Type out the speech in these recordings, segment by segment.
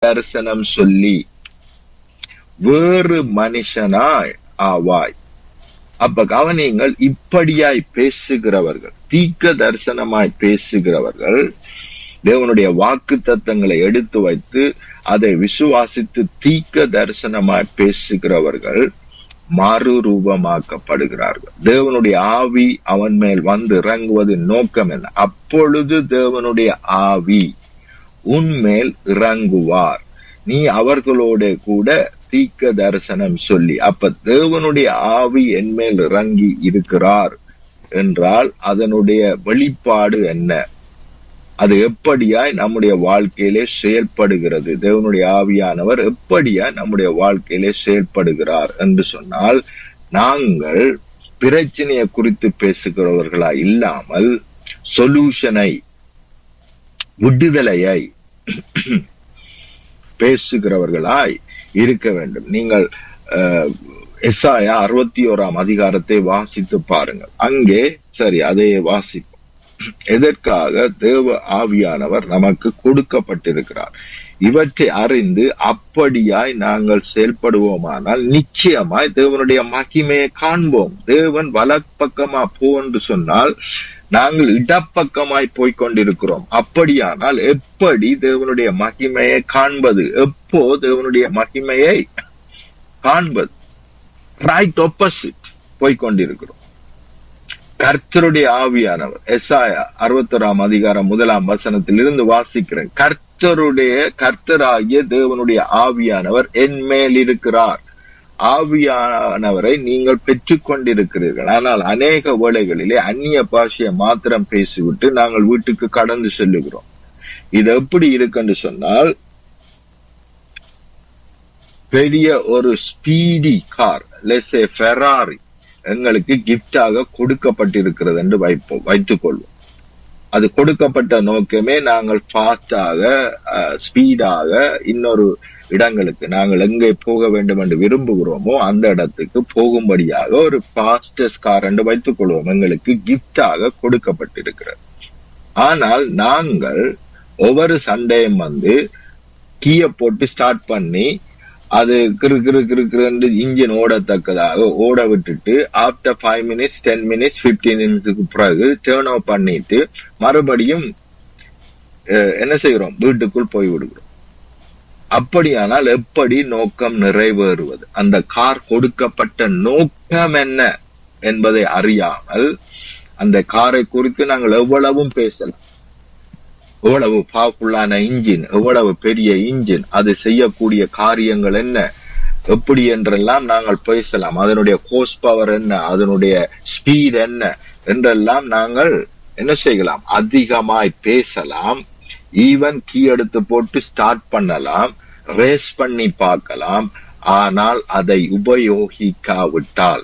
தரிசனம் சொல்லி வேறு மனுஷனாய் ஆவாய் அப்ப கவனியங்கள் இப்படியாய் பேசுகிறவர்கள் தீக்க தரிசனமாய் பேசுகிறவர்கள் தேவனுடைய வாக்கு தத்தங்களை எடுத்து வைத்து அதை விசுவாசித்து தீக்க தரிசனமாய் பேசுகிறவர்கள் மறுரூபமாக்கப்படுகிறார்கள் தேவனுடைய ஆவி அவன் மேல் வந்து இறங்குவதின் நோக்கம் என்ன அப்பொழுது தேவனுடைய ஆவி உன்மேல் இறங்குவார் நீ அவர்களோட கூட தீக்க தரிசனம் சொல்லி அப்ப தேவனுடைய ஆவி என்மேல் இறங்கி இருக்கிறார் என்றால் அதனுடைய வெளிப்பாடு என்ன அது எப்படியாய் நம்முடைய வாழ்க்கையிலே செயல்படுகிறது தேவனுடைய ஆவியானவர் எப்படியாய் நம்முடைய வாழ்க்கையிலே செயல்படுகிறார் என்று சொன்னால் நாங்கள் பிரச்சனையை குறித்து பேசுகிறவர்களா இல்லாமல் சொல்யூஷனை விடுதலையை பேசுகிறவர்களாய் இருக்க வேண்டும் நீங்கள் எஸ்ஆயா அறுபத்தி ஓராம் அதிகாரத்தை வாசித்து பாருங்கள் அங்கே சரி அதையே வாசிப்போம் எதற்காக தேவ ஆவியானவர் நமக்கு கொடுக்கப்பட்டிருக்கிறார் இவற்றை அறிந்து அப்படியாய் நாங்கள் செயல்படுவோமானால் நிச்சயமாய் தேவனுடைய மகிமையை காண்போம் தேவன் வலப்பக்கமா போ என்று சொன்னால் நாங்கள் இடப்பக்கமாய் போய்கொண்டிருக்கிறோம் அப்படியானால் எப்படி தேவனுடைய மகிமையை காண்பது எப்போ தேவனுடைய மகிமையை காண்பது ரைட் ஆப்போசிட் போய்கொண்டிருக்கிறோம் கர்த்தருடைய ஆவியானவர் எஸ்ஆயா அறுபத்தொராம் அதிகாரம் முதலாம் வசனத்தில் இருந்து வாசிக்கிறேன் கர்த்தருடைய கர்த்தராகிய தேவனுடைய ஆவியானவர் என் மேல் இருக்கிறார் ஆவியானவரை நீங்கள் பெற்றுக் கொண்டிருக்கிறீர்கள் ஆனால் அநேக வேளைகளிலே அந்நிய பாஷையை மாத்திரம் பேசிவிட்டு நாங்கள் வீட்டுக்கு கடந்து செல்லுகிறோம் இது எப்படி இருக்குன்னு சொன்னால் பெரிய ஒரு ஸ்பீடி கார் லெஸ் ஃபெராரி எங்களுக்கு கிஃப்டாக கொடுக்கப்பட்டிருக்கிறது என்று வைப்போம் வைத்துக் கொள்வோம் அது கொடுக்கப்பட்ட நோக்கமே நாங்கள் ஃபாஸ்டாக ஸ்பீடாக இன்னொரு இடங்களுக்கு நாங்கள் எங்கே போக வேண்டும் என்று விரும்புகிறோமோ அந்த இடத்துக்கு போகும்படியாக ஒரு ஃபாஸ்டஸ்ட் கார் என்று வைத்துக் கொள்வோம் எங்களுக்கு கிஃப்டாக கொடுக்கப்பட்டிருக்கிறது ஆனால் நாங்கள் ஒவ்வொரு சண்டையும் வந்து கீய போட்டு ஸ்டார்ட் பண்ணி அது கிரு கிரு கிரு கிருன்னு இன்ஜின் ஓடத்தக்கதாக ஓட விட்டுட்டு after five minutes ten minutes fifteen மினிட்ஸுக்கு பிறகு டேர்ன் ஓவர் பண்ணிட்டு மறுபடியும் என்ன செய்கிறோம் வீட்டுக்குள் போய் விடுகிறோம் அப்படியானால் எப்படி நோக்கம் நிறைவேறுவது அந்த கார் கொடுக்கப்பட்ட நோக்கம் என்ன என்பதை அறியாமல் அந்த காரை குறித்து நாங்கள் எவ்வளவும் பேசலாம் எவ்வளவு பவர்ஃபுல்லான இன்ஜின் எவ்வளவு பெரிய இன்ஜின் அது செய்யக்கூடிய காரியங்கள் என்ன எப்படி என்றெல்லாம் நாங்கள் பேசலாம் அதனுடைய கோஸ் பவர் என்ன அதனுடைய ஸ்பீட் என்ன என்றெல்லாம் நாங்கள் என்ன செய்யலாம் அதிகமாய் பேசலாம் ஈவன் கீ எடுத்து போட்டு ஸ்டார்ட் பண்ணலாம் ரேஸ் பண்ணி பார்க்கலாம் ஆனால் அதை உபயோகிக்காவிட்டால்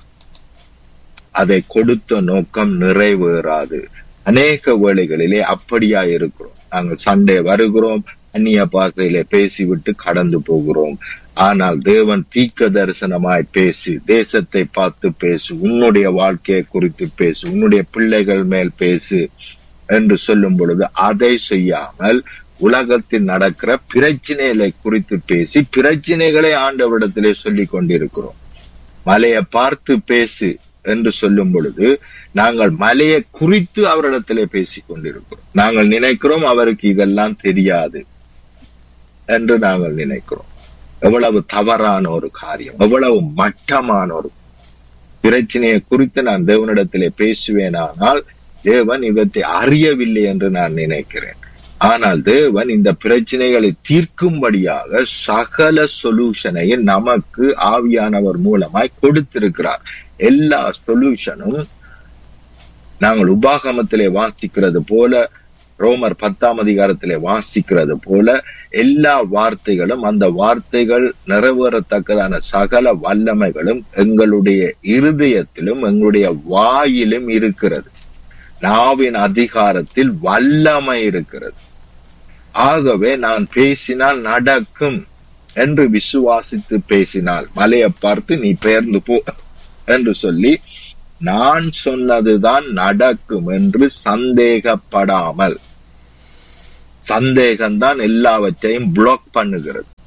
அதை கொடுத்த நோக்கம் நிறைவேறாது அநேக வேளைகளிலே அப்படியா இருக்கிறோம் நாங்கள் சண்டே வருகிறோம் அந்நிய பாசையிலே பேசிவிட்டு கடந்து போகிறோம் ஆனால் தேவன் தீக்க தரிசனமாய் பேசி தேசத்தை பார்த்து பேசு உன்னுடைய வாழ்க்கையை குறித்து பேசு உன்னுடைய பிள்ளைகள் மேல் பேசு என்று சொல்லும் பொழுது அதை செய்யாமல் உலகத்தில் நடக்கிற பிரச்சனைகளை குறித்து பேசி பிரச்சனைகளை ஆண்டவரிடத்திலே சொல்லிக் கொண்டிருக்கிறோம் மலையை பார்த்து பேசு என்று சொல்லும் பொழுது நாங்கள் மலையை குறித்து அவரிடத்திலே பேசிக் கொண்டிருக்கிறோம் நாங்கள் நினைக்கிறோம் அவருக்கு இதெல்லாம் தெரியாது என்று நாங்கள் நினைக்கிறோம் எவ்வளவு தவறான ஒரு காரியம் எவ்வளவு மட்டமான ஒரு பிரச்சனையை குறித்து நான் தேவனிடத்திலே பேசுவேனானால் தேவன் இவற்றை அறியவில்லை என்று நான் நினைக்கிறேன் ஆனால் தேவன் இந்த பிரச்சனைகளை தீர்க்கும்படியாக சகல சொல்யூஷனையும் நமக்கு ஆவியானவர் மூலமாய் கொடுத்திருக்கிறார் எல்லா சொல்யூஷனும் நாங்கள் உபாகமத்திலே வாசிக்கிறது போல ரோமர் பத்தாம் அதிகாரத்திலே வாசிக்கிறது போல எல்லா வார்த்தைகளும் அந்த வார்த்தைகள் நிறைவேறத்தக்கதான சகல வல்லமைகளும் எங்களுடைய இருதயத்திலும் எங்களுடைய வாயிலும் இருக்கிறது நாவின் அதிகாரத்தில் வல்லமை இருக்கிறது ஆகவே நான் பேசினால் நடக்கும் என்று விசுவாசித்து பேசினால் மலையை பார்த்து நீ பெயர்ந்து போ என்று சொல்லி நான் சொன்னதுதான் நடக்கும் என்று சந்தேகப்படாமல் சந்தேகம்தான் எல்லாவற்றையும் பிளாக் பண்ணுகிறது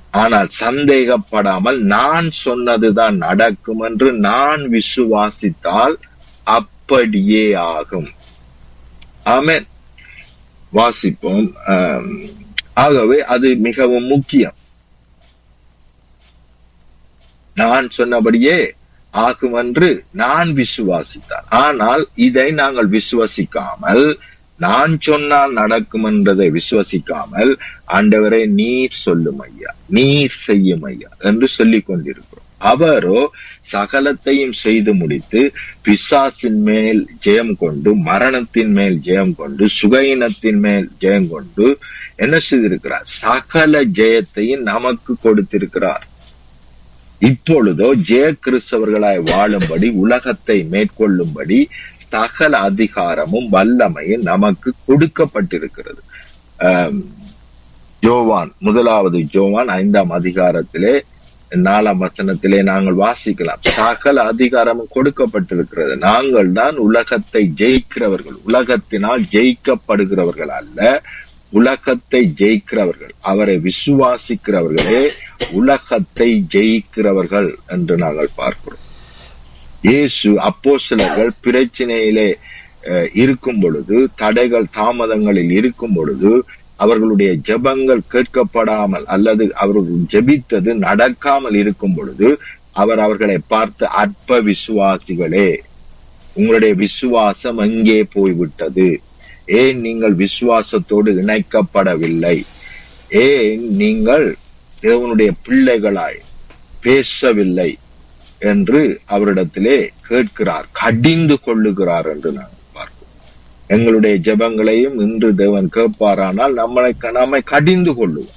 ஆனால் சந்தேகப்படாமல் நான் சொன்னதுதான் நடக்கும் என்று நான் விசுவாசித்தால் அப்படியே ஆகும் ஆமென் வாசிப்போம் ஆம், ஆகவே அது மிகவும் முக்கியம் நான் சொன்னபடியே ஆகும் என்று நான் விசுவாசித்தார் ஆனால் இதை நாங்கள் விசுவசிக்காமல் நான் சொன்னால் நடக்கும் என்றதை விசுவசிக்காமல் ஆண்டவரே நீர் சொல்லும் ஐயா நீர் செய்யும் ஐயா என்று சொல்லிக் கொண்டிருக்கிறோம் அவரோ சகலத்தையும் செய்து முடித்து பிசாசின் மேல் ஜெயம் கொண்டு மரணத்தின் மேல் ஜெயம் கொண்டு சுகையினத்தின் மேல் ஜெயம் கொண்டு என்ன செய்திருக்கிறார் சகல ஜெயத்தையும் நமக்கு கொடுத்திருக்கிறார் இப்பொழுதோ ஜெய கிறிஸ்தவர்களாய் வாழும்படி உலகத்தை மேற்கொள்ளும்படி சகல அதிகாரமும் வல்லமையும் நமக்கு கொடுக்கப்பட்டிருக்கிறது ஆம், யோவான் முதலாவது ஜோவான் ஐந்தாம் அதிகாரத்திலே நாலாம் வசனத்திலே நாங்கள் வாசிக்கலாம் சகல அதிகாரமும் கொடுக்கப்பட்டிருக்கிறது நாங்கள் தான் உலகத்தை ஜெயிக்கிறவர்கள் உலகத்தினால் ஜெயிக்கப்படுகிறவர்கள் அல்ல உலகத்தை ஜெயிக்கிறவர்கள் அவரை விசுவாசிக்கிறவர்களே உலகத்தை ஜெயிக்கிறவர்கள் என்று நாங்கள் பார்க்கிறோம் இயேசு அப்போஸ்தலர்கள் பிரச்சனையிலே அஹ், இருக்கும் பொழுது தடைகள் தாமதங்களில் இருக்கும் பொழுது அவர்களுடைய ஜெபங்கள் கேட்கப்படாமல் அல்லது அவர்கள் ஜெபித்தது நடக்காமல் இருக்கும் பொழுது அவர் அவர்களை பார்த்து அற்ப விசுவாசிகளே உங்களுடைய விசுவாசம் எங்கே போய்விட்டது ஏன் நீங்கள் விசுவாசத்தோடு இணைக்கப்படவில்லை ஏன் நீங்கள் தேவனுடைய பிள்ளைகளாய் பேசவில்லை என்று அவரிடத்திலே கேட்கிறார் கடிந்து கொள்ளுகிறார் என்று நாங்கள் பார்க்கிறோம் எங்களுடைய ஜெபங்களையும் இன்று தேவன் கேட்பாரானால் நம்மளை நம்மை கடிந்து கொள்ளுவோம்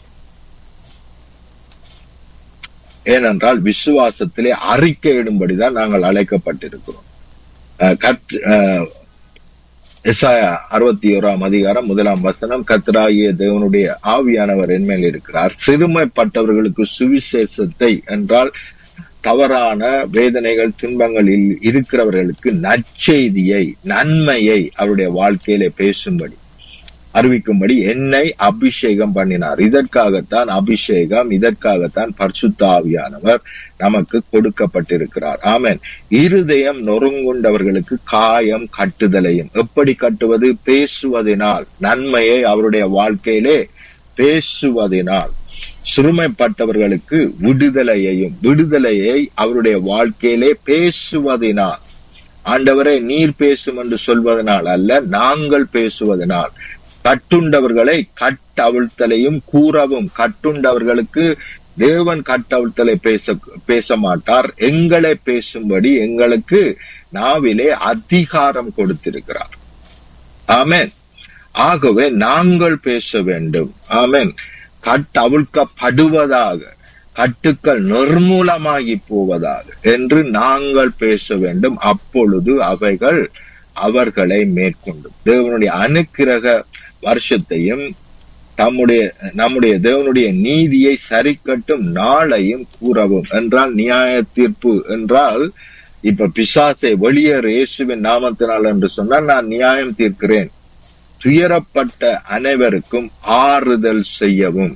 ஏனென்றால் விசுவாசத்திலே அறிக்கையிடும்படிதான் நாங்கள் அழைக்கப்பட்டிருக்கிறோம் அஹ் கர்த் அஹ் எசாயா அறுபத்தி ஓராம் அதிகாரம் முதலாம் வசனம் கர்த்தராகிய தேவனுடைய ஆவியானவர் என்மேல் இருக்கிறார் சிறுமைப்பட்டவர்களுக்கு சுவிசேஷத்தை என்றால் தவறான வேதனைகள் துன்பங்களில் இருக்கிறவர்களுக்கு நற்செய்தியை நன்மையை அவருடைய வாழ்க்கையிலே பேசும்படி அறிவிக்கும்படி என்னை அபிஷேகம் பண்ணினார் இதற்காகத்தான் அபிஷேகம் இதற்காகத்தான் பரிசுத்த ஆவியானவர் நமக்கு கொடுக்கப்பட்டிருக்கிறார் ஆமென் இருதயம் நொறுங்குண்டவர்களுக்கு காயம் கட்டுதலையும் எப்படி கட்டுவது பேசுவதினால் நன்மையை அவருடைய வாழ்க்கையிலே பேசுவதினால் சிறுமைப்பட்டவர்களுக்கு விடுதலையையும் விடுதலையை அவருடைய வாழ்க்கையிலே பேசுவதினால் ஆண்டவரே நீர் பேசும் என்று சொல்வதனால் அல்ல நாங்கள் பேசுவதனால் கட்டுண்டவர்களை கட்டவிழ்த்தலையும் கூறவும் கட்டுண்டவர்களுக்கு தேவன் கட்டவிழ்த்தலை பேச பேச மாட்டார் எங்களை பேசும்படி எங்களுக்கு நாவிலே அதிகாரம் கொடுத்திருக்கிறார் ஆமென் ஆகவே நாங்கள் பேச வேண்டும் ஆமென் கட்டவிழ்க்கப்படுவதாக கட்டுக்கள் நிர்மூலமாகி போவதாக என்று நாங்கள் பேச வேண்டும் அப்பொழுது அவைகள் அவர்களை மேற்கொண்டும் தேவனுடைய அனுக்கிரக வருஷத்தையும் தம்முடைய நம்முடைய தேவனுடைய நீதியை சரிக்கட்டும் நாளையும் கூறவும் என்றால் நியாய தீர்ப்பு என்றால் இப்ப பிசாசை வெளியேறு இயேசுவின் நாமத்தினால் என்று சொன்னால் நான் நியாயம் தீர்க்கிறேன் துயரப்பட்ட அனைவருக்கும் ஆறுதல் செய்யவும்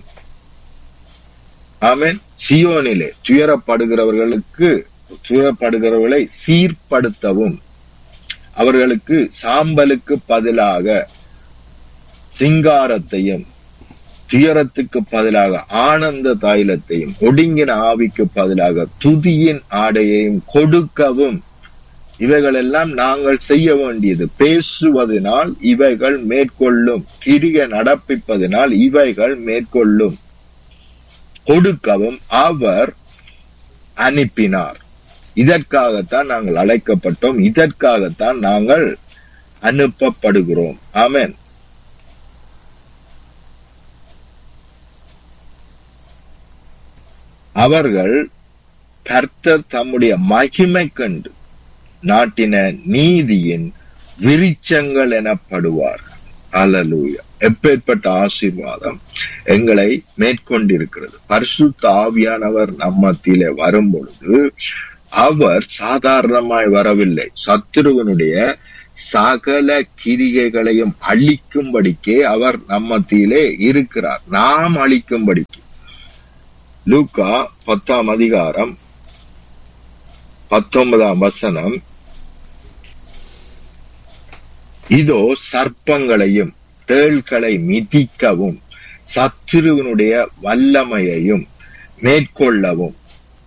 ஆமென் சியோனிலே துயரப்படுகிறவர்களுக்கு துயரப்படுகிறவர்களை சீர்படுத்தவும் அவர்களுக்கு சாம்பலுக்கு பதிலாக சிங்காரத்தையும் துயரத்துக்கு பதிலாக ஆனந்த தைலத்தையும் ஒடுங்கின ஆவிக்கு பதிலாக துதியின் ஆடையையும் கொடுக்கவும் இவைகளெல்லாம் நாங்கள் செய்ய வேண்டியது பேசுவதனால் இவைகள் மேற்கொள்ளும் கிரிய நடப்பிப்பதனால் இவைகள் மேற்கொள்ளும் கொடுக்கவும் அவர் அனுப்பினார் இதற்காகத்தான் நாங்கள் அழைக்கப்பட்டோம் இதற்காகத்தான் நாங்கள் அனுப்பப்படுகிறோம் ஆமென் அவர்கள் கர்த்தர் தம்முடைய மகிமை கண்டு நாட்டின நீதியின் விரிச்சங்கள் எனப்படுவார் அல்லலூயா எப்பேற்பட்ட ஆசீர்வாதம் எங்களை மேற்கொண்டிருக்கிறது பரிசுத்த ஆவியானவர் நம்மத்திலே வரும் பொழுது அவர் சாதாரணமாய் வரவில்லை சத்துருவனுடைய சகல கிரிகைகளையும் அழிக்கும்படிக்கே அவர் நம்மத்திலே இருக்கிறார் நாம் அழிக்கும்படிக்கு லூக்கா பத்தாம் அதிகாரம் பத்தொன்பதாம் வசனம் இதோ சர்ப்பங்களையும் தேள்களை மிதிக்கவும் சத்துருவனுடைய வல்லமையையும் மேற்கொள்ளவும்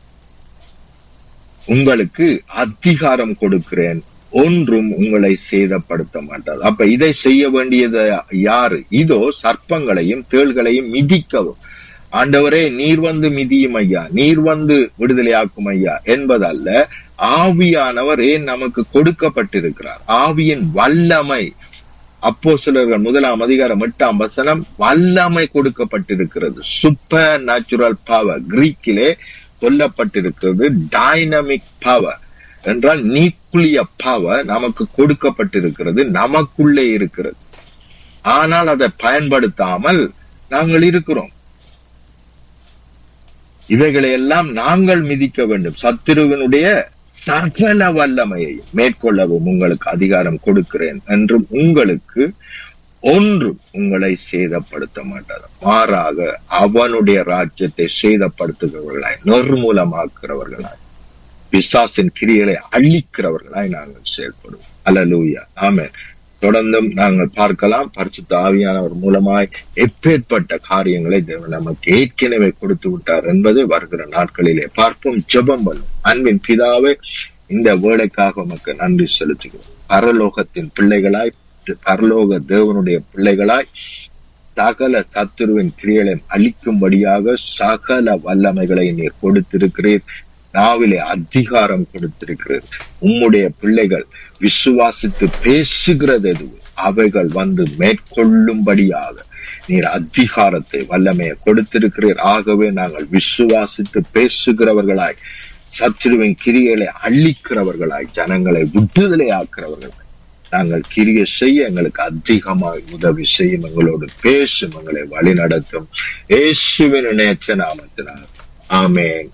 உங்களுக்கு அதிகாரம் கொடுக்கிறேன் ஒன்றும் உங்களை சேதப்படுத்த மாட்டாது அப்ப இதை செய்ய வேண்டியது யாரு இதோ சர்ப்பங்களையும் தேள்களையும் மிதிக்கவும் ஆண்டவரே நீர் வந்து மிதியும் ஐயா நீர் வந்து விடுதலையாக்கும் ஐயா என்பதல்ல ஆவியானவர் ஏன் நமக்கு கொடுக்கப்பட்டிருக்கிறார் ஆவியின் வல்லமை அப்போ சிலர்கள் முதலாம் அதிகாரம் எட்டாம் வசனம் வல்லமை கொடுக்கப்பட்டிருக்கிறது சூப்பர் நேச்சுரல் பவர் கிரீக்கிலே சொல்லப்பட்டிருக்கிறது டைனமிக் பவர் என்றால் நீக்குளிய பவர் நமக்கு கொடுக்கப்பட்டிருக்கிறது நமக்குள்ளே இருக்கிறது ஆனால் அதை பயன்படுத்தாமல் நாங்கள் இருக்கிறோம் இவைகளை எல்லாம் நாங்கள் மிதிக்க வேண்டும் சத்துருவனுடைய சகல வல்லமையை மேற்கொள்ளவும் உங்களுக்கு அதிகாரம் கொடுக்கிறேன் என்றும் உங்களுக்கு ஒன்றும் உங்களை சேதப்படுத்த மாட்டார் மாறாக அவனுடைய ராஜ்யத்தை சேதப்படுத்துகிறவர்களாய் நிர்மூலமாக்குறவர்களாய் பிசாசின் கிரிகளை அழிக்கிறவர்களாய் நாங்கள் செயல்படுவோம் அல்லலூயா ஆமேன் தொடர்ந்தும் நாங்கள் பார்க்கலாம் பரிசுத்த ஆவியானவர் மூலமாய் எப்பேற்பட்ட காரியங்களை தேவன் நமக்கு ஏற்கனவே கொடுத்து விட்டார் என்பது வருகிற நாட்களிலே பார்ப்போம் ஜெபம் பண்ணும் அன்பின் பிதாவே இந்த வேலைக்காக உமக்கு நன்றி செலுத்துகிறோம் பரலோகத்தின் பிள்ளைகளாய் பரலோக தேவனுடைய பிள்ளைகளாய் சகல சத்துருவின் கிரியலை அழிக்கும்படியாக சகல வல்லமைகளை நீர் கொடுத்திருக்கிறீர் நாவிலே அதிகாரம் கொடுத்திருக்கிறது உம்முடைய பிள்ளைகள் விசுவாசித்து பேசுகிறது எது அவைகள் வந்து மேற்கொள்ளும்படியாக நீர் அதிகாரத்தை வல்லமையை கொடுத்திருக்கிறீர் ஆகவே நாங்கள் விசுவாசித்து பேசுகிறவர்களாய் சத்துருவின் கிரிகளை அழிக்கிறவர்களாய் ஜனங்களை விடுதலை ஆக்கிறவர்களாய் நாங்கள் கிரிய செய்ய எங்களுக்கு அதிகமாய் உதவி செய்யும் எங்களோடு பேசும் எங்களை வழி நடத்தும் இயேசுவின் நேற்ற நாமத்தினால் ஆமேன்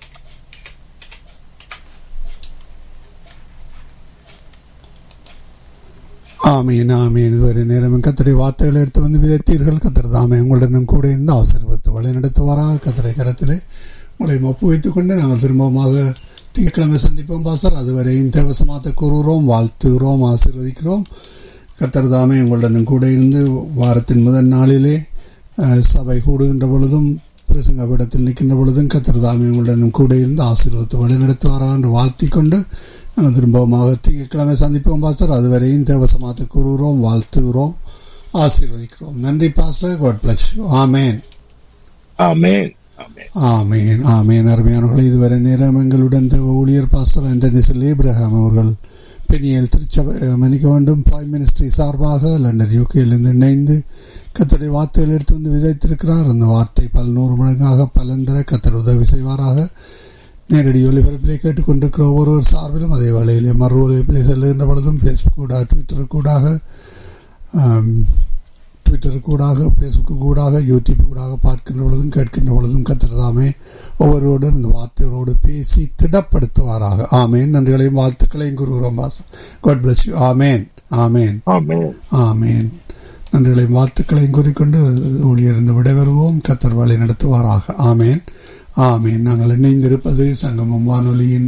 ஆமீன் ஆமீன் இதுவரை நேரம் கத்தருடைய வார்த்தைகளை எடுத்து வந்து விதைத்தீர்கள் கத்தர் தாமே உங்களுடனும் கூட இருந்து ஆசீர்வத்து வழி நடத்துவாராக கத்தருடைய கரத்திலே உங்களை ஒப்பு வைத்துக் கொண்டு நாங்கள் திரும்பமாக திங்கட்கிழமை சந்திப்போம் பாசர் அதுவரை தேவசமாத்த கூறுகிறோம் வாழ்த்துகிறோம் ஆசீர்வதிக்கிறோம் கத்தர் தாமே உங்களுடனும் கூட இருந்து வாரத்தின் முதல் நாளிலே அஹ், சபை கூடுகின்ற பொழுதும் பிரசங்க பீடத்தில் நிற்கின்ற பொழுதும் கத்தர் தாமே உங்களுடனும் கூட இருந்து ஆசீர்வத்து வழி நடத்துவாராக என்று வாழ்த்திக் கொண்டு நாங்கள் திரும்பமாக திங்கட்கிழமை சந்திப்போம் பாஸ்டர் அதுவரையும் தேவசமாத்த கூறுகிறோம் வாழ்த்துகிறோம் ஆசீர்வதிக்கிறோம் நன்றி பாஸ்டர் காட் பிளஸ் ஆமேன் ஆமேன் ஆமேன் ஆமேன் ஆமேன் அருமையானவர்கள் இதுவரை நேரம் எங்களுடன் தேவ ஊழியர் பாஸ்டர் அண்டனிசல் ஏப்ரஹாம் அவர்கள் பெனியல் திருச்சபை மன்னிக்க வேண்டும் பிரைம் மினிஸ்ட்ரி சார்பாக லண்டன் யூகேயிலிருந்து இணைந்து கத்தருடைய வார்த்தைகள் எடுத்து வந்து விதைத்திருக்கிறார் அந்த வார்த்தை பல்நூறு மடங்காக பலந்தர கத்தர் உதவி செய்வாராக நேரடி ஒலிபரப்பிலே கேட்டுக்கொண்டிருக்கிற ஒவ்வொருவர் சார்பிலும் அதே வேளையிலே மறு ஒலிபரப்பிலே செல்லுகின்ற பொழுதும் ஃபேஸ்புக் கூடாக ட்விட்டர் கூடாக ஆம், ட்விட்டர் கூடாக ஃபேஸ்புக் கூடாக யூடியூப் கூடாக பார்க்கின்ற பொழுதும் கேட்கின்ற பொழுதும் கத்திரதாமே ஒவ்வொருவருடன் இந்த வார்த்தைகளோடு பேசி திடப்படுத்துவாராக ஆமேன் நன்றிகளையும் வாழ்த்துக்களையும் கூறுகிறோம் காட் பிளஸ் யூ ஆமேன் ஆமேன் ஆமேன் ஆமேன் நன்றிகளையும் வாழ்த்துக்களையும் கூறிக்கொண்டு ஊழியர்ந்து விடைபெறுவோம் கத்தர் வழி நடத்துவாராக ஆமேன் ஆமேன் நாங்கள் இணைந்திருப்பது சங்கமம் வானொலியின்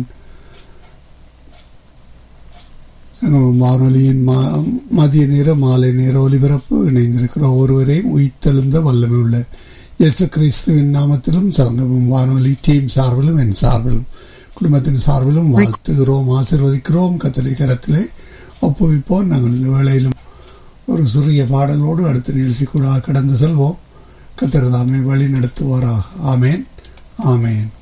சங்கமம் வானொலியின் மா- மதிய நேர மாலை நேர ஒலிபரப்பு இணைந்திருக்கிற ஒருவரையும் உயிர்த்தெழுந்த வல்லமை உள்ள இயேசு கிறிஸ்துவின் நாமத்திலும் சங்கமம் வானொலி டீம் சார்பிலும் என் சார்பிலும் குடும்பத்தின் சார்பிலும் வாழ்த்துகிறோம் ஆசீர்வதிக்கிறோம் கத்தலை கரத்திலே ஒப்புவிப்போம் நாங்கள் இந்த வேளையிலும் ஒரு சிறிய பாடலோடு அடுத்த நிகழ்ச்சி கூட கடந்து செல்வோம் கத்திரதாமை வழி நடத்துவாராக ஆமேன் ஆமேன்